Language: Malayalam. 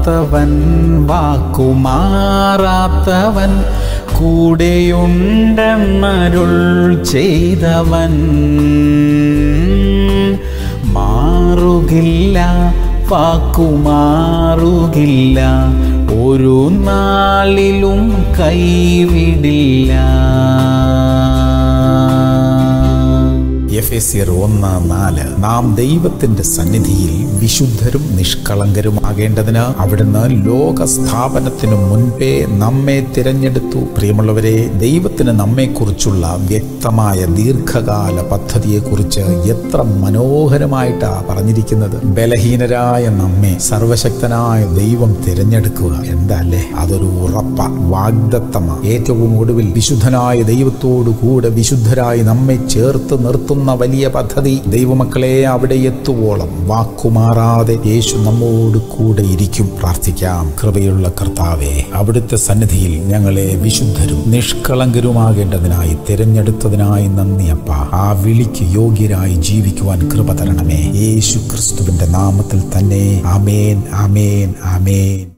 മാറാത്തവൻ വാക്കുമാറാത്തവൻ കൂടെയുണ്ടെന്നരുൾ ചെയ്തവൻ മാറുകില്ല വാക്കുമാറുകില്ല ഒരു നാളിലും കൈവിടില്ല എഫ് എസ് ഒന്ന് നാല് നാം ദൈവത്തിന്റെ സന്നിധിയിൽ വിശുദ്ധരും നിഷ്കളങ്കരുമാകേണ്ടതിന് അവിടുന്ന് ലോക സ്ഥാപനത്തിനു മുൻപേ നമ്മെ തിരഞ്ഞെടുത്തു പ്രിയമുള്ളവരെ ദൈവത്തിന് നമ്മെക്കുറിച്ചുള്ള വ്യക്തമായ ദീർഘകാല പദ്ധതിയെക്കുറിച്ച് എത്ര മനോഹരമായിട്ടാ പറഞ്ഞിരിക്കുന്നത് ബലഹീനരായ നമ്മെ സർവശക്തനായ ദൈവം തിരഞ്ഞെടുക്കുക എന്താല്ലേ അതൊരു ഉറപ്പ വാഗ്ദത്തമ ഏറ്റവും ഒടുവിൽ വിശുദ്ധനായ ദൈവത്തോടു കൂടെ വിശുദ്ധരായി നമ്മെ ചേർത്ത് നിർത്തുന്ന വലിയ പദ്ധതി ദൈവമക്കളെ അവിടെ എത്തുവോളം വാക്കുമാറാതെ യേശു നമ്മോട് കൂടെ ഇരിക്കും പ്രാർത്ഥിക്കാം കൃപയുള്ള കർത്താവെ അവിടുത്തെ സന്നിധിയിൽ ഞങ്ങളെ വിശുദ്ധരും നിഷ്കളങ്കരുമാകേണ്ടതിനായി തിരഞ്ഞെടുത്തതിനായി നന്ദി അപ്പ ആ വിളിക്ക് യോഗ്യരായി ജീവിക്കുവാൻ കൃപ തരണമേ യേശു ക്രിസ്തുവിന്റെ നാമത്തിൽ തന്നെ ആമേൻ ആമേൻ ആമേൻ